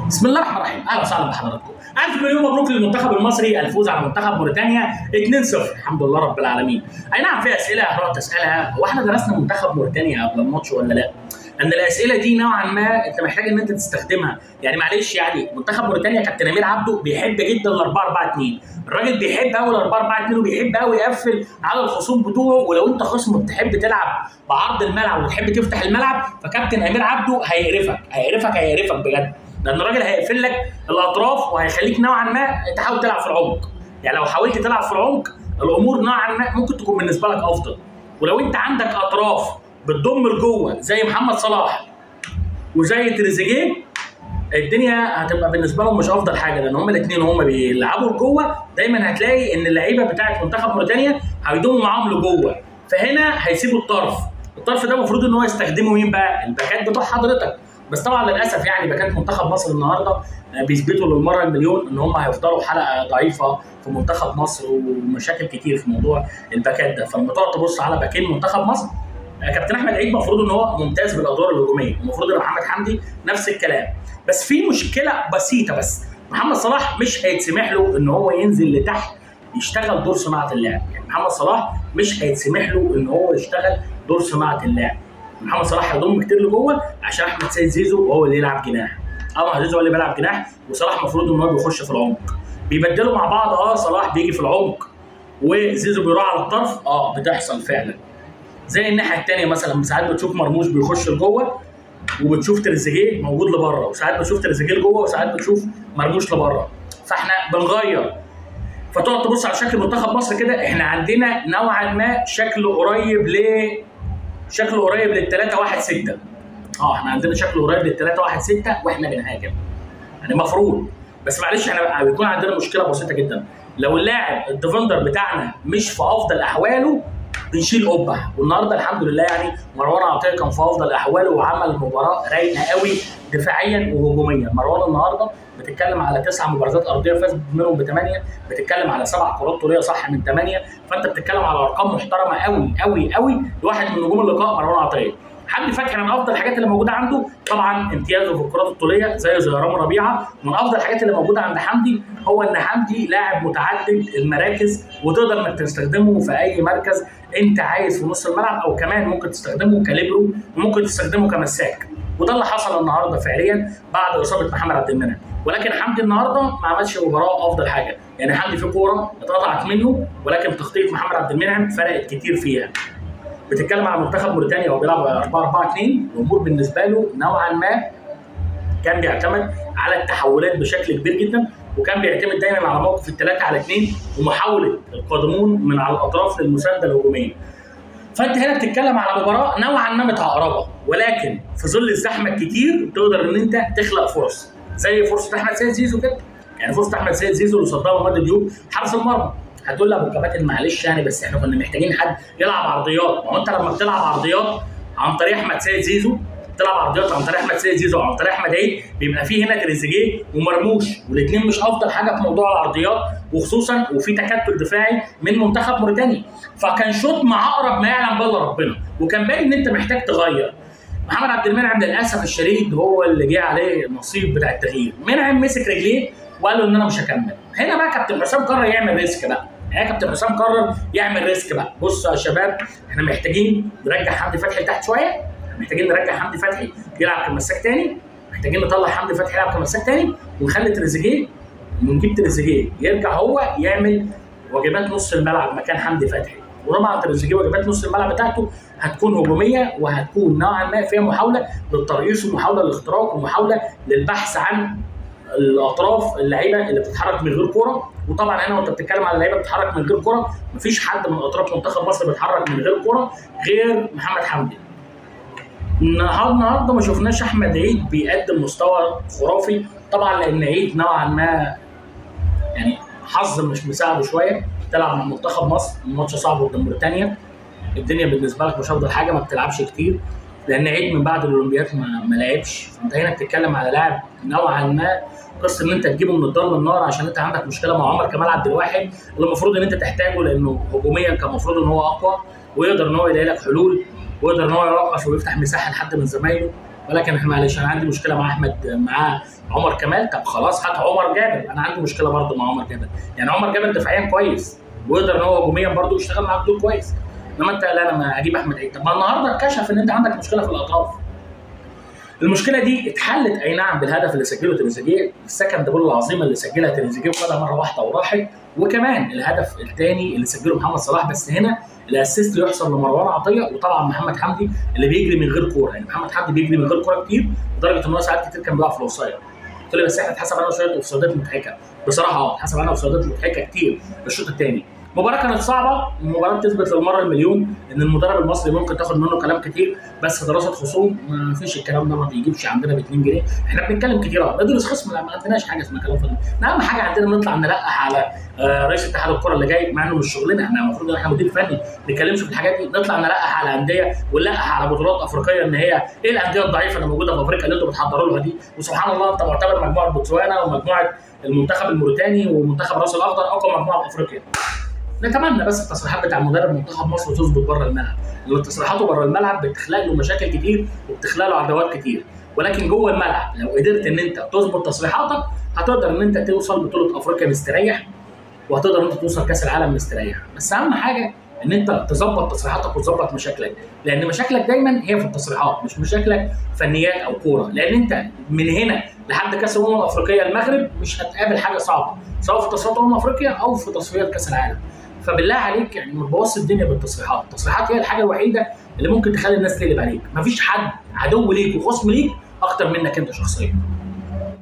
بسم الله الرحمن الرحيم اهلا وسهلا بحضراتكم الف مليون مبروك للمنتخب المصري الفوز على منتخب موريتانيا 2-0 الحمد لله رب العالمين اي نعم في اسئله هتقعد تسالها هو احنا درسنا منتخب موريتانيا قبل الماتش ولا لا ان الاسئله دي نوعا ما انت محتاج ان انت تستخدمها يعني معلش يعني منتخب موريتانيا كابتن امير عبده بيحب جدا ال 4 4 2 الراجل بيحب قوي ال 4 4 2 وبيحب قوي يقفل على الخصوم بتوعه ولو انت خصم بتحب تلعب بعرض الملعب وتحب تفتح الملعب فكابتن امير عبده هيقرفك هيقرفك هيقرفك بجد لان الراجل هيقفل لك الاطراف وهيخليك نوعا ما تحاول تلعب في العمق يعني لو حاولت تلعب في العمق الامور نوعا ما ممكن تكون بالنسبه لك افضل ولو انت عندك اطراف بتضم لجوه زي محمد صلاح وزي تريزيجيه الدنيا هتبقى بالنسبه لهم مش افضل حاجه لان هما الاثنين وهم بيلعبوا لجوه دايما هتلاقي ان اللعيبه بتاعه منتخب موريتانيا هيضموا معاهم لجوه فهنا هيسيبوا الطرف الطرف ده المفروض ان هو يستخدمه مين بقى الباكات بتوع حضرتك بس طبعا للاسف يعني باكات منتخب مصر النهارده بيثبتوا للمره المليون ان هم هيفضلوا حلقه ضعيفه في منتخب مصر ومشاكل كتير في موضوع الباكات ده فلما تقعد تبص على باكين منتخب مصر كابتن احمد عيد المفروض ان هو ممتاز بالادوار الهجوميه المفروض ان محمد حمدي نفس الكلام بس في مشكله بسيطه بس محمد صلاح مش هيتسمح له ان هو ينزل لتحت يشتغل دور صناعه اللعب يعني محمد صلاح مش هيتسمح له ان هو يشتغل دور صناعه اللعب محمد صلاح هيضم كتير لجوه عشان احمد سيد زيزو هو اللي يلعب جناح اه زيزو هو اللي بيلعب جناح وصلاح المفروض ان هو بيخش في العمق بيبدلوا مع بعض اه صلاح بيجي في العمق وزيزو بيروح على الطرف اه بتحصل فعلا زي الناحيه الثانيه مثلا ساعات بتشوف مرموش بيخش لجوه وبتشوف تريزيجيه موجود لبره وساعات بتشوف تريزيجيه لجوه وساعات بتشوف مرموش لبره فاحنا بنغير فتقعد تبص على شكل منتخب مصر كده احنا عندنا نوعا ما شكل قريب ل شكل قريب لل 3 1 6 اه احنا عندنا شكل قريب لل 3 1 6 واحنا بنهاجم يعني المفروض بس معلش احنا بيكون عندنا مشكله بسيطه جدا لو اللاعب الديفندر بتاعنا مش في افضل احواله بنشيل قبه والنهارده الحمد لله يعني مروان عطيه كان في افضل احواله وعمل مباراه رايقه قوي دفاعيا وهجوميا مروان النهارده بتتكلم على تسع مباريات ارضيه فاز منهم بثمانيه بتتكلم على سبع كرات طوليه صح من ثمانيه فانت بتتكلم على ارقام محترمه قوي قوي قوي لواحد من نجوم اللقاء مروان عطيه حمدي فتحي من افضل الحاجات اللي موجوده عنده طبعا امتيازه في الكرات الطوليه زي زي رامي ربيعه من افضل الحاجات اللي موجوده عند حمدي هو ان حمدي لاعب متعدد المراكز وتقدر انك تستخدمه في اي مركز انت عايز في نص الملعب او كمان ممكن تستخدمه كليبرو وممكن تستخدمه كمساك وده اللي حصل النهارده فعليا بعد اصابه محمد عبد المنعم ولكن حمدي النهارده ما عملش مباراه افضل حاجه يعني حمدي في كوره اتقطعت منه ولكن تخطيط محمد عبد المنعم فرقت كتير فيها بتتكلم على منتخب موريتانيا وهو بيلعب 4 4 2 الامور بالنسبه له نوعا ما كان بيعتمد على التحولات بشكل كبير جدا وكان بيعتمد دايما على موقف الثلاثه على اثنين ومحاوله القادمون من على الاطراف للمسانده الهجوميه. فانت هنا بتتكلم على مباراه نوعا ما متعقربه ولكن في ظل الزحمه الكتير تقدر ان انت تخلق فرص زي فرصه احمد سيد زيزو كده يعني فرصه احمد سيد زيزو اللي صدها محمد ديوب حارس المرمى هتقول لي ابو كباتن معلش يعني بس احنا كنا محتاجين حد يلعب عرضيات ما هو انت لما بتلعب عرضيات عن طريق احمد سيد زيزو بتلعب عرضيات عن طريق احمد سيد زيزو وعن طريق احمد عيد بيبقى فيه هنا تريزيجيه ومرموش والاثنين مش افضل حاجه في موضوع العرضيات وخصوصا وفي تكتل دفاعي من منتخب موريتانيا فكان شوط مع اقرب ما يعلم بالله ربنا وكان باين ان انت محتاج تغير محمد عبد المنعم للاسف الشديد هو اللي جه عليه النصيب بتاع التغيير منعم مسك رجليه وقال له ان انا مش هكمل هنا بقى كابتن حسام قرر يعمل ريسك بقى يعني كابتن حسام قرر يعمل ريسك بقى بصوا يا شباب احنا محتاجين نرجع حمدي فتحي لتحت شويه محتاجين نرجع حمدي فتحي يلعب كمساك تاني محتاجين نطلع حمدي فتحي يلعب كمساك تاني ونخلي تريزيجيه ونجيب تريزيجيه يرجع هو يعمل واجبات نص الملعب مكان حمدي فتحي وطبعا تريزيجيه واجبات نص الملعب بتاعته هتكون هجوميه وهتكون نوعا ما فيها محاوله للترقيص ومحاوله للاختراق ومحاوله للبحث عن الاطراف اللعيبه اللي بتتحرك من غير كوره وطبعا هنا وانت بتتكلم على لعيبه بتتحرك من غير كوره مفيش حد من اطراف منتخب مصر بيتحرك من غير كوره غير محمد حمدي النهارده ما شفناش احمد عيد بيقدم مستوى خرافي طبعا لان عيد نوعا ما يعني حظ مش مساعده شويه تلعب مع منتخب مصر الماتش صعب قدام بريطانيا الدنيا بالنسبه لك مش افضل حاجه ما بتلعبش كتير لان عيد من بعد الاولمبياد ما, ما لعبش فانت هنا بتتكلم على لاعب نوعا ما قصه ان انت تجيبه من الدار للنار عشان انت عندك مشكله مع عمر كمال عبد الواحد اللي المفروض ان انت تحتاجه لانه هجوميا كان المفروض ان هو اقوى ويقدر ان هو يلاقي لك حلول ويقدر ان هو يرقص ويفتح مساحه لحد من زمايله ولكن احنا معلش انا عندي مشكله مع احمد مع عمر كمال طب خلاص هات عمر جابر انا عندي مشكله برضه مع عمر جابر يعني عمر جابر دفاعيا كويس ويقدر ان هو هجوميا برضه يشتغل معاك دور كويس انما انت لا انا ما اجيب احمد عيد طب ما النهارده اتكشف ان انت عندك مشكله في الاطراف المشكله دي اتحلت اي نعم بالهدف اللي سجله تريزيجيه السكند بول العظيمه اللي سجلها تريزيجيه وخدها مره واحده وراحت وكمان الهدف الثاني اللي سجله محمد صلاح بس هنا الاسيست يحصل لمروان عطيه وطبعا محمد حمدي اللي بيجري من غير كوره يعني محمد حمدي بيجري من غير كوره كتير لدرجه ان هو ساعات كتير كان بيقع في الاوفسايد قلت له بس احنا اتحسب علينا شويه اوفسايدات مضحكه بصراحه اه اتحسب علينا اوفسايدات مضحكه كتير في الشوط الثاني المباراة كانت صعبة، المباراة تثبت للمرة المليون إن المدرب المصري ممكن تاخد منه كلام كتير بس في دراسة خصوم ما فيش الكلام ده ما بيجيبش عندنا ب 2 جنيه، احنا بنتكلم كتير اه ندرس خصم لا ما عندناش حاجة اسمها كلام فاضي، أهم حاجة عندنا نطلع نلقح على آه، رئيس اتحاد الكرة اللي جاي مع إنه مش شغلنا احنا المفروض إن احنا مدير فني ما نتكلمش في الحاجات دي، نطلع نلقح على أندية ونلقح على بطولات أفريقية إن هي إيه الأندية الضعيفة اللي موجودة في أفريقيا اللي أنتوا بتحضروا لها دي، وسبحان الله أنت معتبر مجموعة بوتسوانا ومجموعة المنتخب الموريتاني ومنتخب راس الأخضر أقوى مجموعة في أفريقيا. نتمنى بس التصريحات بتاع مدرب منتخب مصر تظبط بره الملعب لان تصريحاته بره الملعب بتخلق له مشاكل كتير وبتخلق له عداوات كتير ولكن جوه الملعب لو قدرت ان انت تظبط تصريحاتك هتقدر ان انت توصل بطوله افريقيا مستريح وهتقدر ان انت توصل كاس العالم مستريح بس اهم حاجه ان انت تظبط تصريحاتك وتظبط مشاكلك لان مشاكلك دايما هي في التصريحات مش مشاكلك فنيات او كوره لان انت من هنا لحد كاس الامم الافريقيه المغرب مش هتقابل حاجه صعبه سواء في تصفيات امم افريقيا او في تصفيات كاس العالم فبالله عليك يعني ما تبوظش الدنيا بالتصريحات، التصريحات هي الحاجه الوحيده اللي ممكن تخلي الناس تقلب عليك، مفيش حد عدو ليك وخصم ليك اكتر منك انت شخصيا.